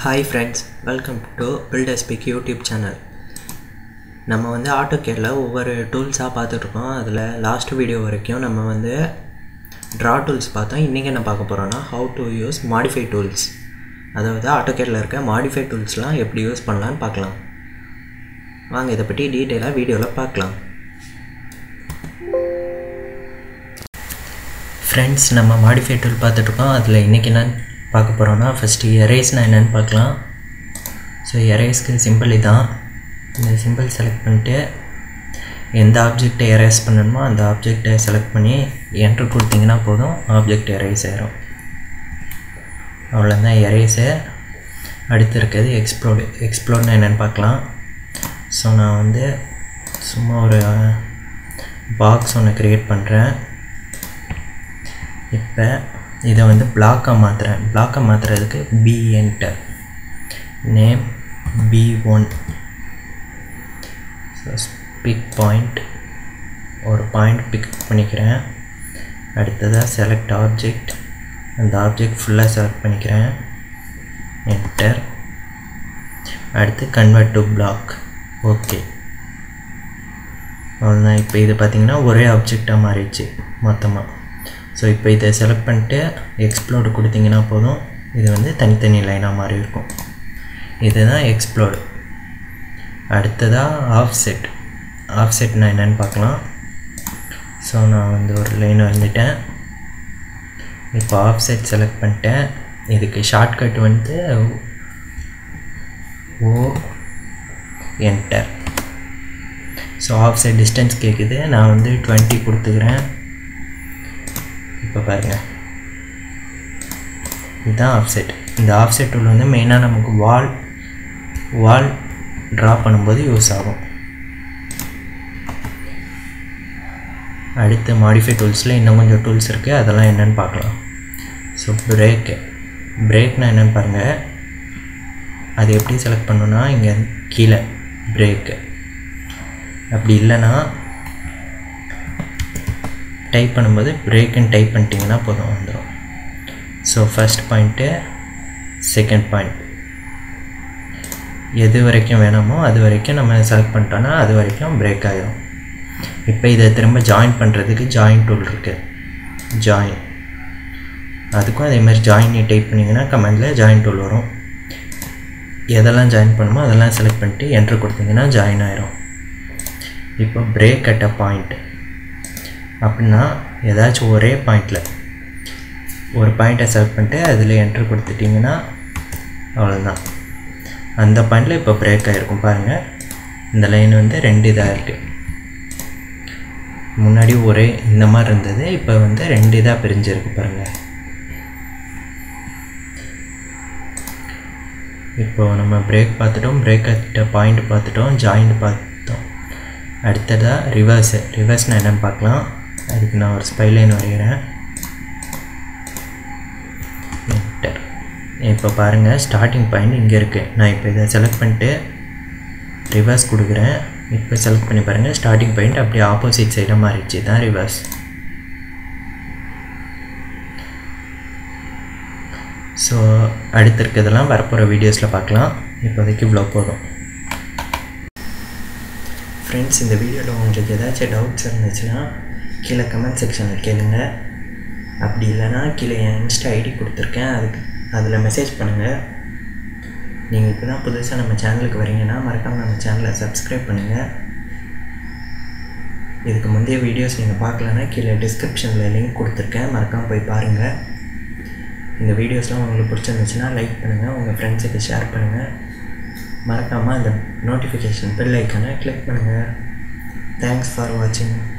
hi friends welcome to build speak YouTube channel நம்ம வந்து auto கேரில் ஒவ்வொரு டூல்ஸாக பார்த்துட்ருக்கோம் அதில் லாஸ்ட் வீடியோ வரைக்கும் நம்ம வந்து ட்ரா டூல்ஸ் பார்த்தோம் இன்றைக்கி என்ன பார்க்க போகிறோன்னா how to use modify tools அதாவது ஆட்டோ கேரில் இருக்க மாடிஃபை டூல்ஸ்லாம் எப்படி யூஸ் பண்ணலான்னு பார்க்கலாம் வாங்க இதை பற்றி டீட்டெயிலாக வீடியோவில் பார்க்கலாம் ஃப்ரெண்ட்ஸ் நம்ம மாடிஃபை டூல் பார்த்துட்ருக்கோம் அதில் இன்றைக்கி என்ன பார்க்க போகிறோன்னா ஃபஸ்ட்டு எரேஸ்னால் என்னென்னு பார்க்கலாம் ஸோ எரேஸ்க்கு சிம்பிள் இதான் இந்த சிம்பிள் செலக்ட் பண்ணிட்டு எந்த ஆப்ஜெக்டை எரேஸ் பண்ணணுமோ அந்த ஆப்ஜெக்டை செலக்ட் பண்ணி என்ட்ரு கொடுத்தீங்கன்னா போதும் ஆப்ஜெக்ட் எரேஸ் ஆயிரும் அவ்வளோதான் எரேஸு அடுத்து இருக்கிறது எக்ஸ்ப்ளோர் எக்ஸ்ப்ளோர்னா என்னென்னு பார்க்கலாம் ஸோ நான் வந்து சும்மா ஒரு பாக்ஸ் ஒன்று க்ரியேட் பண்ணுறேன் இப்போ இதை வந்து பிளாக்காக மாற்றுறேன் பிளாக்காக மாற்றுறதுக்கு B enter name B one so pick point ஒரு பாயிண்ட் பிக் பண்ணிக்கிறேன் அடுத்ததாக செலக்ட் ஆப்ஜெக்ட் அந்த ஆப்ஜெக்ட் ஃபுல்லாக செலக்ட் பண்ணிக்கிறேன் என்டர் அடுத்து கன்வெர்ட் டு பிளாக் ஓகே அவ்வளோதான் இப்போ இது பார்த்திங்கன்னா ஒரே ஆப்ஜெக்டாக மாறிடுச்சு மொத்தமாக ஸோ இப்போ இதை செலக்ட் பண்ணிட்டு எக்ஸ்ப்ளோடு கொடுத்தீங்கன்னா போதும் இது வந்து தனித்தனி லைனாக மாறி இருக்கும் இதுதான் எக்ஸ்ப்ளோடு அடுத்ததாக ஆஃப் செட் ஆஃப் செட்னா என்னென்னு பார்க்கலாம் ஸோ நான் வந்து ஒரு லைன் வந்துட்டேன் இப்போ ஆஃப் செட் செலக்ட் பண்ணிட்டேன் இதுக்கு ஷார்ட்கட் வந்து O enter so offset distance கேட்குது நான் வந்து டுவெண்ட்டி கொடுத்துக்கிறேன் இப்போ பாருங்கள் இதுதான் ஆஃப்செட் இந்த ஆஃப்செட் டூல் வந்து மெயினாக நமக்கு வால் வால் ட்ரா பண்ணும்போது யூஸ் ஆகும் அடுத்து மாடிஃபை டூல்ஸில் இன்னும் கொஞ்சம் டூல்ஸ் இருக்குது அதெல்லாம் என்னென்னு பார்க்கலாம் ஸோ பிரேக்கு பிரேக்னால் என்னென்னு பாருங்கள் அது எப்படி செலக்ட் பண்ணணுன்னா இங்கே கீழே பிரேக்கு அப்படி இல்லைன்னா டைப் பண்ணும்போது பிரேக்குன்னு டைப் பண்ணிட்டீங்கன்னா போதும் வந்துடும் so first point second point எது வரைக்கும் வேணுமோ அது வரைக்கும் நம்ம செலக்ட் பண்ணிட்டோன்னா அது வரைக்கும் பிரேக் ஆகிடும் இப்போ இதை திரும்ப ஜாயின் பண்ணுறதுக்கு ஜாயின் டூல் இருக்குது ஜாயின் அதுக்கும் அதே மாதிரி ஜாயின் டைப் பண்ணிங்கன்னா கமெண்டில் ஜாயின் டூல் வரும் எதெல்லாம் ஜாயின் பண்ணுமோ அதெல்லாம் செலக்ட் பண்ணிட்டு என்ட்ரு கொடுத்தீங்கன்னா ஜாயின் ஆயிரும் இப்போ பிரேக் அட் அ பாயிண்ட் அப்படின்னா ஏதாச்சும் ஒரே பாயிண்டில் ஒரு பாயிண்ட்டை செலக்ட் பண்ணிட்டு அதில் என்ட்ரு கொடுத்துட்டிங்கன்னா அவ்வளோதான் அந்த பாயிண்டில் இப்போ பிரேக் ஆகிருக்கும் பாருங்கள் இந்த லைன் வந்து ரெண்டு இதாக இருக்குது முன்னாடி ஒரே இந்த மாதிரி இருந்தது இப்போ வந்து ரெண்டு இதாக பிரிஞ்சிருக்கு பாருங்கள் இப்போது நம்ம பிரேக் பார்த்துட்டோம் பிரேக் அட்ட பாயிண்ட் பார்த்துட்டோம் ஜாயிண்ட் பார்த்தோம் அடுத்ததாக ரிவர்ஸு ரிவர்ஸ்னால் என்னென்னு பார்க்கலாம் அதுக்கு நான் ஒரு ஸ்பைலைன் வரைகிறேன் என்டர் இப்போ பாருங்கள் ஸ்டார்டிங் பாயிண்ட் இங்கே இருக்குது நான் இப்போ இதை செலக்ட் பண்ணிட்டு ரிவர்ஸ் கொடுக்குறேன் இப்போ செலக்ட் பண்ணி பாருங்கள் ஸ்டார்டிங் பாயிண்ட் அப்படியே ஆப்போசிட் சைடாக மாறிடுச்சு தான் ரிவர்ஸ் ஸோ அடுத்து இருக்கிறதெல்லாம் வரப்போகிற வீடியோஸில் பார்க்கலாம் இப்போதைக்கு இவ்வளோ போதும் ஃப்ரெண்ட்ஸ் இந்த வீடியோவில் உங்களுக்கு ஏதாச்சும் டவுட்ஸ் இருந்துச்சுன்னா கீழே கமெண்ட் செக்ஷனில் கேளுங்க அப்படி இல்லைன்னா கீழே என் இன்ஸ்டா ஐடி கொடுத்துருக்கேன் அதுக்கு அதில் மெசேஜ் பண்ணுங்கள் நீங்கள் இப்போ தான் புதுசாக நம்ம சேனலுக்கு வரீங்கன்னா மறக்காமல் நம்ம சேனலை சப்ஸ்கிரைப் பண்ணுங்கள் இதுக்கு முந்தைய வீடியோஸ் நீங்கள் பார்க்கலன்னா கீழே டிஸ்கிரிப்ஷனில் லிங்க் கொடுத்துருக்கேன் மறக்காமல் போய் பாருங்கள் இந்த வீடியோஸ்லாம் உங்களுக்கு பிடிச்சிருந்துச்சுன்னா லைக் பண்ணுங்கள் உங்கள் ஃப்ரெண்ட்ஸுக்கு ஷேர் பண்ணுங்கள் மறக்காமல் அந்த நோட்டிஃபிகேஷன் பெல் ஐக்கனை கிளிக் பண்ணுங்கள் தேங்க்ஸ் ஃபார் வாட்சிங்